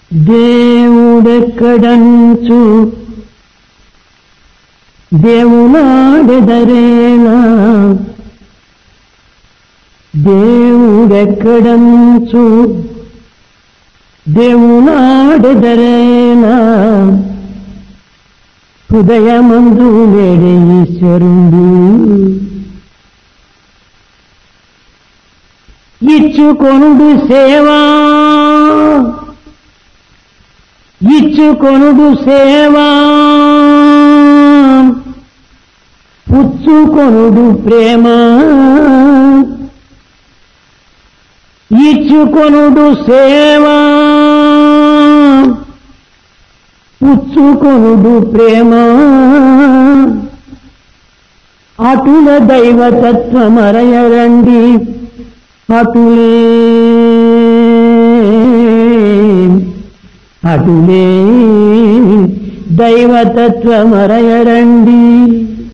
దేవుడెక్కడంచు దేవునాడెదరేనా దేవుడెక్కడంచు దేవునాడెదరేనా హృదయమందు వేడే ఈశ్వరుడు ఇచ్చుకొనుడు సేవా ఇచ్చుకొనుడు సేవా పుచ్చుకొనుడు ప్రేమ ఇచ్చుకొనుడు సేవా పుచ్చుకొనుడు ప్రేమ అటుల దైవతత్వమరయరండి అటులే అటులే దైవతత్వమరయరండి